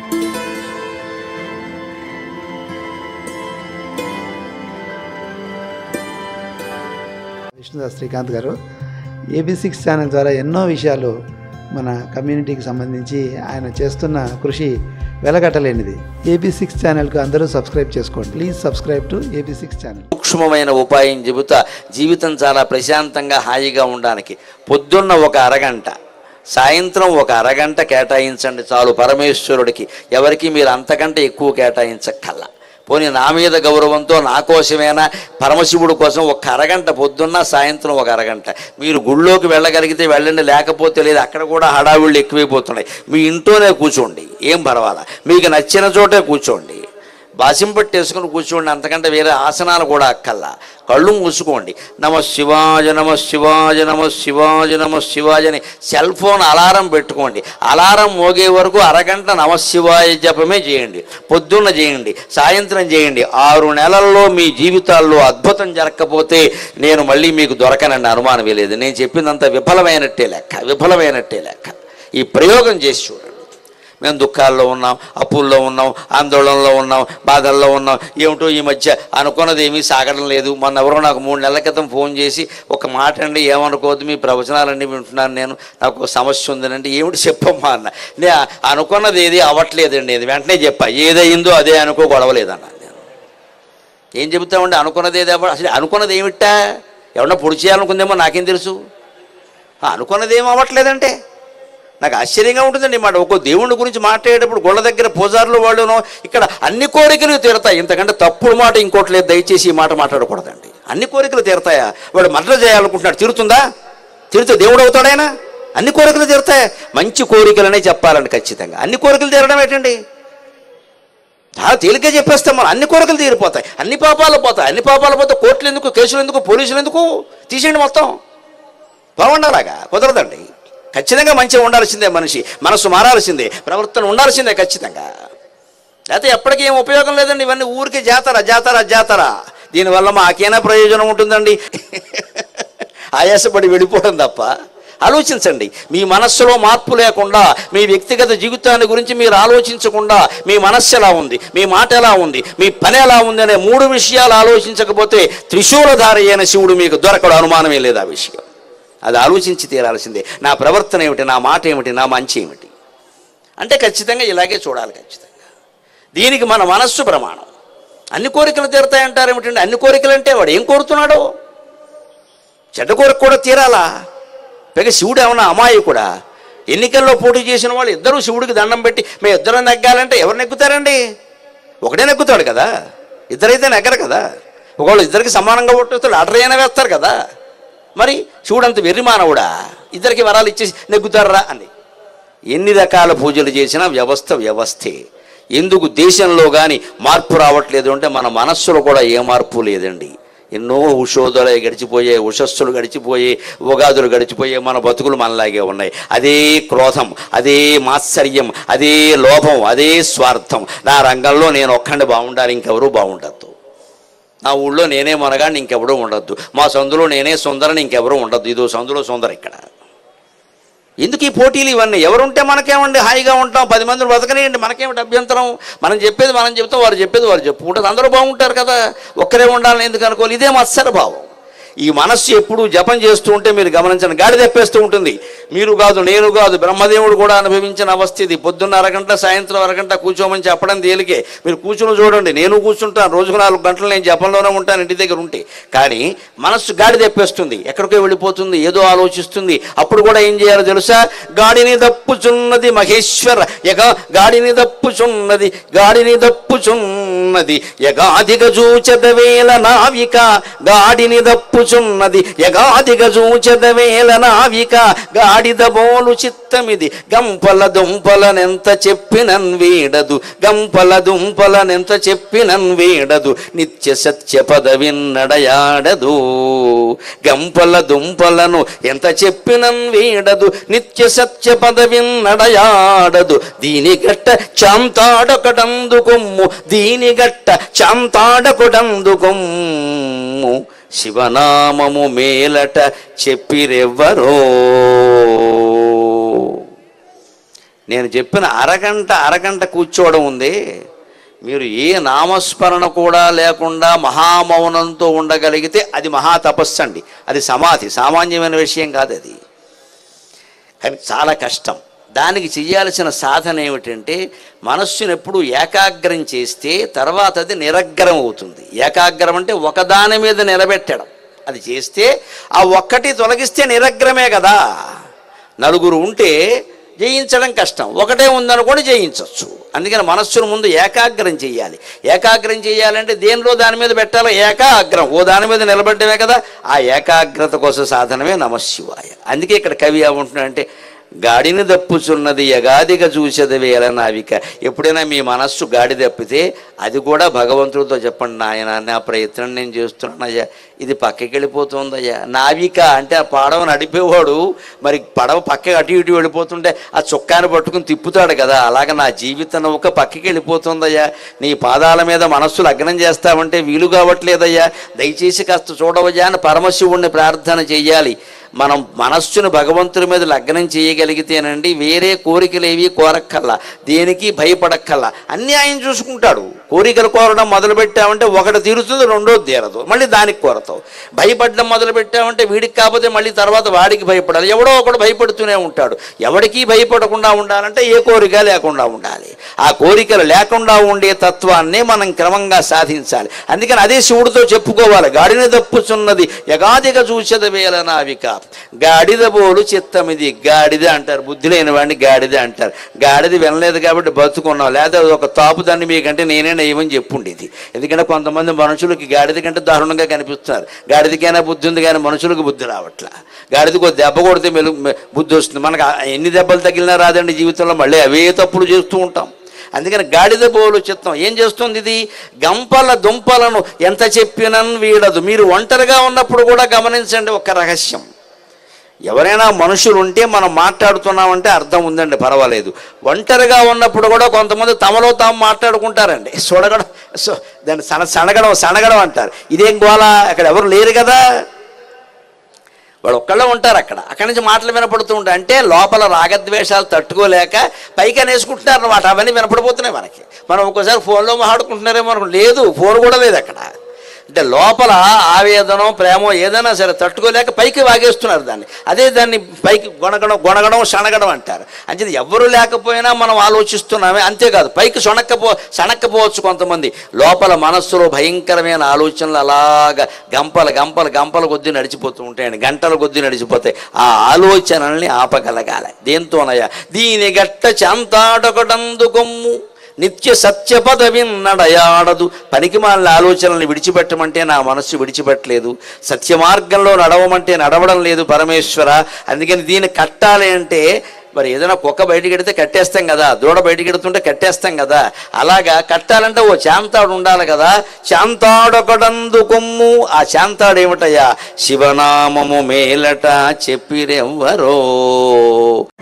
విష్ణుదాస్ శ్రీకాంత్ గారు AB six channel ద్వారా ఎన్నో విషయాలు మన కమ్యూనిటీకి సంబంధించి ఆయన చేస్తున్న కృషి వెలగట్టలేనిది ఏబీ సిక్స్ ఛానల్కు అందరూ సబ్స్క్రైబ్ చేసుకోండి please subscribe to AB six channel సూక్ష్మమైన ఉపాయం చెబుతా జీవితం చాలా ప్రశాంతంగా హాయిగా ఉండడానికి పొద్దున్న ఒక అరగంట సాయంత్రం ఒక అరగంట కేటాయించండి చాలు పరమేశ్వరుడికి ఎవరికి మీరు అంతకంటే ఎక్కువ కేటాయించక్కల్లా పోనీ నా మీద గౌరవంతో నా కోసమేనా పరమశివుడు కోసం ఒక అరగంట పొద్దున్న సాయంత్రం ఒక అరగంట మీరు గుళ్ళోకి వెళ్ళగలిగితే వెళ్ళండి లేకపోతే లేదు అక్కడ కూడా హడావిళ్ళు ఎక్కువైపోతున్నాయి మీ ఇంట్లోనే కూర్చోండి ఏం పర్వాలా మీకు నచ్చిన చోటే కూర్చోండి బాసింపట్టేసుకుని కూర్చోండి అంతకంటే వేరే ఆసనాలు కూడా అక్కల్లా కళ్ళు మూసుకోండి నమ శివాజ నమ శివాజ నమ శివాజ నమ శివాజ అని సెల్ ఫోన్ అలారం పెట్టుకోండి అలారం మోగే వరకు అరగంట నమ శివాయ జపమే చేయండి పొద్దున్న చేయండి సాయంత్రం చేయండి ఆరు నెలల్లో మీ జీవితాల్లో అద్భుతం జరగకపోతే నేను మళ్ళీ మీకు దొరకనండి అనుమానమే లేదు నేను చెప్పిందంత విఫలమైనట్టే లెక్క విఫలమైనట్టే లెక్క ఈ ప్రయోగం చేసి చూడండి మేము దుఃఖాల్లో ఉన్నాం అప్పుల్లో ఉన్నాం ఆందోళనలో ఉన్నాం బాధల్లో ఉన్నాం ఏమిటో ఈ మధ్య అనుకున్నది ఏమీ సాగడం లేదు మొన్న ఎవరో నాకు మూడు నెలల క్రితం ఫోన్ చేసి ఒక మాట అండి ఏమనుకోవద్దు మీ ప్రవచనాలన్నీ వింటున్నాను నేను నాకు ఒక సమస్య ఉందనంటే ఏమిటి చెప్పమ్మా అన్న నే అనుకున్నది ఏది అవ్వట్లేదండి ఇది వెంటనే చెప్పా ఏదయిందో అదే అనుకో గొడవలేదన్నా నేను ఏం చెబుతామండి అనుకున్నది ఏది అవ్వ అసలు అనుకున్నది ఏమిటా ఎవరన్నా పొడి చేయాలనుకుందేమో నాకేం తెలుసు ఆ, అనుకున్నది ఏం అవ్వట్లేదంటే నాకు ఆశ్చర్యంగా ఉంటుందండి మాట ఒక్కో దేవుడి గురించి మాట్లాడేటప్పుడు గొళ్ళ దగ్గర పూజారులు వాళ్ళును ఇక్కడ అన్ని కోరికలు తీరతాయి ఇంతకంటే తప్పుడు మాట ఇంకోటి లేదు దయచేసి ఈ మాట మాట్లాడకూడదండి అన్ని కోరికలు తీరతాయా వాడు మర్డర్ చేయాలనుకుంటున్నాడు తీరుతుందా తీరితే దేవుడు అవుతాడైనా అన్ని కోరికలు తీరుతాయి మంచి కోరికలనే చెప్పాలండి ఖచ్చితంగా అన్ని కోరికలు తీరడం ఏంటండి చాలా తేలిగ్గా చెప్పేస్తాం మనం అన్ని కోరికలు తీరిపోతాయి అన్ని పాపాలు పోతాయి అన్ని పాపాలు పోతే కోర్టులు ఎందుకు కేసులు ఎందుకు పోలీసులు ఎందుకు తీసేయండి మొత్తం బాగుండాలాగా కుదరదండి ఖచ్చితంగా మంచిగా ఉండాల్సిందే మనిషి మనసు మారాల్సిందే ప్రవర్తన ఉండాల్సిందే ఖచ్చితంగా లేకపోతే ఎప్పటికీ ఏం ఉపయోగం లేదండి ఇవన్నీ ఊరికే జాతర జాతర జాతర దీనివల్ల మాకేనా ప్రయోజనం ఉంటుందండి ఆయాసపడి వెళ్ళిపోవడం తప్ప ఆలోచించండి మీ మనస్సులో మార్పు లేకుండా మీ వ్యక్తిగత జీవితాన్ని గురించి మీరు ఆలోచించకుండా మీ మనస్సు ఎలా ఉంది మీ మాట ఎలా ఉంది మీ పని ఎలా ఉంది అనే మూడు విషయాలు ఆలోచించకపోతే త్రిశూలధారి అయిన శివుడు మీకు దొరకడు అనుమానమే లేదు ఆ విషయం అది ఆలోచించి తీరాల్సిందే నా ప్రవర్తన ఏమిటి నా మాట ఏమిటి నా మంచి ఏమిటి అంటే ఖచ్చితంగా ఇలాగే చూడాలి ఖచ్చితంగా దీనికి మన మనస్సు ప్రమాణం అన్ని కోరికలు తీరుతాయంటారు ఏమిటండి అన్ని కోరికలు అంటే వాడు ఏం కోరుతున్నాడో చెడ్డ కోరిక కూడా తీరాలా పైగా శివుడు ఏమన్నా అమాయి కూడా ఎన్నికల్లో పోటీ చేసిన వాళ్ళు ఇద్దరు శివుడికి దండం పెట్టి మేము ఇద్దరం నెగ్గాలంటే ఎవరు నెగ్గుతారండి ఒకటే నెగ్గుతాడు కదా ఇద్దరైతే నెగ్గరు కదా ఒకళ్ళు ఇద్దరికి సమానంగా ఓటు లాటరీ అయినా వేస్తారు కదా మరి శివుడు అంత వెర్రి మానవుడా ఇద్దరికి వరాలు ఇచ్చేసి నెగ్గుతారా అని ఎన్ని రకాల పూజలు చేసినా వ్యవస్థ వ్యవస్థే ఎందుకు దేశంలో కానీ మార్పు రావట్లేదు అంటే మన మనస్సులో కూడా ఏ మార్పు లేదండి ఎన్నో ఉషోదలు గడిచిపోయే ఉషస్సులు గడిచిపోయే ఉగాదులు గడిచిపోయే మన బతుకులు మనలాగే ఉన్నాయి అదే క్రోధం అదే మాత్సర్యం అదే లోభం అదే స్వార్థం నా రంగంలో నేను ఒక్కడిని బాగుండాలి ఇంకెవరూ బాగుండద్దు నా ఊళ్ళో నేనే మనగాడిని ఇంకెవడూ ఉండొద్దు మా సందులో నేనే సుందరని ఇంకెవరూ ఉండొద్దు ఇదో సందులో సుందర ఇక్కడ ఎందుకు ఈ పోటీలు ఇవన్నీ ఎవరుంటే మనకేమండి హాయిగా ఉంటాం పది మందిని బతకనేయండి మనకేమిటి అభ్యంతరం మనం చెప్పేది మనం చెప్తాం వారు చెప్పేది వారు చెప్పుకుంటారు అందరూ బాగుంటారు కదా ఒక్కరే ఉండాలని ఎందుకు అనుకోవాలి ఇదే మత్సర భావం ఈ మనస్సు ఎప్పుడు జపం చేస్తూ ఉంటే మీరు గమనించండి గాడి తెప్పేస్తూ ఉంటుంది మీరు కాదు నేను కాదు బ్రహ్మదేవుడు కూడా అనుభవించిన అవస్థ ఇది పొద్దున్న అరగంట సాయంత్రం అరగంట కూర్చోమని చెప్పడం తేలికే మీరు కూర్చుని చూడండి నేను కూర్చుంటాను రోజుకు నాలుగు గంటలు నేను జపంలోనే ఉంటాను ఇంటి దగ్గర ఉంటే కానీ మనస్సు గాడి తెప్పేస్తుంది ఎక్కడికో వెళ్ళిపోతుంది ఏదో ఆలోచిస్తుంది అప్పుడు కూడా ఏం చేయాలో తెలుసా గాడిని దప్పుచున్నది మహేశ్వర ఎగ గాడిని దప్పుచున్నది గాడిని దప్పుచున్నది యగాదిగ చూచదవేల నావిక గాడిని దప్పుచున్నది యగాదిగ చూచదవేల నావిక గాడిద బోలు చిత్తమిది గంపల దుంపలనెంత చెప్పినన్ వీడదు గంపల దుంపలనెంత చెప్పినన్ వీడదు నిత్య సత్య పదవిన్నడయాడదు గంపల దుంపలను ఎంత చెప్పినన్ వీడదు నిత్య సత్య పదవిన్నడయాడదు దీని గట్ట చాంతాడొకటందుకొమ్ము దీని గట్ట చాంతాడొకటందుకొమ్ము శివనామము మేలట చెప్పిరెవ్వరో నేను చెప్పిన అరగంట అరగంట కూర్చోవడం ఉంది మీరు ఏ నామస్మరణ కూడా లేకుండా మహామౌనంతో ఉండగలిగితే అది మహా తపస్సు అండి అది సమాధి సామాన్యమైన విషయం కాదు అది కానీ చాలా కష్టం దానికి చేయాల్సిన సాధన ఏమిటంటే మనస్సును ఎప్పుడు ఏకాగ్రం చేస్తే తర్వాత అది నిరగ్రం అవుతుంది ఏకాగ్రం అంటే ఒకదాని మీద నిలబెట్టడం అది చేస్తే ఆ ఒక్కటి తొలగిస్తే నిరగ్రమే కదా నలుగురు ఉంటే జయించడం కష్టం ఒకటే ఉందనుకోండి జయించవచ్చు అందుకని మనస్సును ముందు ఏకాగ్రం చేయాలి ఏకాగ్రం చేయాలంటే దేనిలో దాని మీద పెట్టాలో ఏకాగ్రం ఓ దాని మీద నిలబడ్డమే కదా ఆ ఏకాగ్రత కోసం సాధనమే నమశివాయ అందుకే ఇక్కడ కవి ఏమంటున్నాడంటే గాడిని దప్పుచున్నది యగాదిగా చూసేది వేల నావిక ఎప్పుడైనా మీ మనస్సు గాడి తప్పితే అది కూడా భగవంతుడితో చెప్పండి నాయన నా ప్రయత్నం నేను చేస్తున్నానయ్యా ఇది పక్కకి వెళ్ళిపోతుందయ్యా నావిక అంటే ఆ పడవ నడిపేవాడు మరి పడవ పక్కకి అటు ఇటు వెళ్ళిపోతుంటే ఆ చొక్కాని పట్టుకుని తిప్పుతాడు కదా అలాగ నా జీవిత నౌక పక్కకి వెళ్ళిపోతుందయ్యా నీ పాదాల మీద మనస్సు లగ్నం చేస్తావంటే వీలు కావట్లేదయ్యా దయచేసి కాస్త చూడవయ్యా అని పరమశివుణ్ణి ప్రార్థన చెయ్యాలి మనం మనస్సును భగవంతుడి మీద లగ్నం చేయగలిగితేనండి వేరే కోరికలు ఏవి కోరక్కల్లా దేనికి భయపడక్కల్లా అన్నీ ఆయన చూసుకుంటాడు కోరికలు కోరడం మొదలు పెట్టామంటే ఒకటి తీరుతుంది రెండోది తీరదు మళ్ళీ దానికి కోరతావు భయపడడం మొదలు పెట్టామంటే వీడికి కాకపోతే మళ్ళీ తర్వాత వాడికి భయపడాలి ఎవడో ఒకడు భయపడుతూనే ఉంటాడు ఎవడికి భయపడకుండా ఉండాలంటే ఏ కోరిక లేకుండా ఉండాలి ఆ కోరికలు లేకుండా ఉండే తత్వాన్ని మనం క్రమంగా సాధించాలి అందుకని అదే శివుడితో చెప్పుకోవాలి గాడిని తప్పుచున్నది యగాదిగా చూసేది వేల నావిక గాడిద బోలు చిత్తమిది గాడిద అంటారు బుద్ధి లేని వాడిని గాడిద అంటారు గాడిద వినలేదు కాబట్టి బతుకున్నాం లేదా ఒక తాపు దాన్ని మీకంటే నేనే నయమని చెప్పుండేది ఎందుకంటే కొంతమంది మనుషులకి గాడిద కంటే దారుణంగా కనిపిస్తున్నారు గాడిదకైనా బుద్ధి ఉంది కానీ మనుషులకు బుద్ధి రావట్లా గాడిదకు ఒక దెబ్బ కొడితే మెలు మె- బుద్ధి వస్తుంది మనకు ఆ- ఎన్ని దెబ్బలు తగిలినా రాదండి జీవితంలో మళ్ళీ అవే తప్పులు చేస్తూ ఉంటాం అందుకని గాడిద బోలు చిత్తం ఏం చేస్తుంది ఇది గంపల దుంపలను ఎంత చెప్పినన్ వీడదు మీరు ఒంటరిగా ఉన్నప్పుడు కూడా గమనించండి ఒక రహస్యం ఎవరైనా మనుషులు ఉంటే మనం మాట్లాడుతున్నామంటే అర్థం ఉందండి పర్వాలేదు ఒంటరిగా ఉన్నప్పుడు కూడా కొంతమంది తమలో తాము మాట్లాడుకుంటారండి సొడగడం సో దాన్ని సన సనగడం సనగడం అంటారు ఇదేం గోల అక్కడ ఎవరు లేరు కదా వాడు ఒక్కళ్ళే ఉంటారు అక్కడ అక్కడి నుంచి మాటలు వినపడుతూ ఉంటాయి అంటే లోపల రాగద్వేషాలు తట్టుకోలేక పైకి అనేసుకుంటున్నారు అన్నమాట అవన్నీ వినపడిపోతున్నాయి మనకి మనం ఒక్కోసారి ఫోన్లో మాట్లాడుకుంటున్నారేమో అనుకో లేదు ఫోన్ కూడా లేదు అక్కడ అంటే లోపల ఆవేదన ప్రేమ ఏదైనా సరే తట్టుకోలేక పైకి వాగేస్తున్నారు దాన్ని అదే దాన్ని పైకి గొనగడం గొనగడం సనగడం అంటారు అంటే ఎవరు లేకపోయినా మనం ఆలోచిస్తున్నామే అంతేకాదు పైకి సొనక్కపో సనక్కపోవచ్చు కొంతమంది లోపల మనస్సులో భయంకరమైన ఆలోచనలు అలాగా గంపల గంపల గంపల కొద్దీ నడిచిపోతూ ఉంటాయండి గంటల కొద్దీ నడిచిపోతాయి ఆ ఆలోచనల్ని ఆపగలగాలి దేంతోనయ్యా దీని గట్ట చాంతాడొకటందు కొమ్ము నిత్య సత్య పదవి నడయాడదు పనికి మాలిన ఆలోచనల్ని విడిచిపెట్టమంటే నా మనస్సు విడిచిపెట్టలేదు సత్య మార్గంలో నడవమంటే నడవడం లేదు పరమేశ్వర అందుకని దీన్ని కట్టాలి అంటే మరి ఏదైనా కుక్క బయటికి ఎడితే కట్టేస్తాం కదా దూడ బయటికి ఎడుతుంటే కట్టేస్తాం కదా అలాగా కట్టాలంటే ఓ శాంతాడు ఉండాలి కదా శాంతాడొకడందు కొమ్ము ఆ శాంతాడు ఏమిటయ్యా శివనామము మేలట చెప్పిరెవ్వరో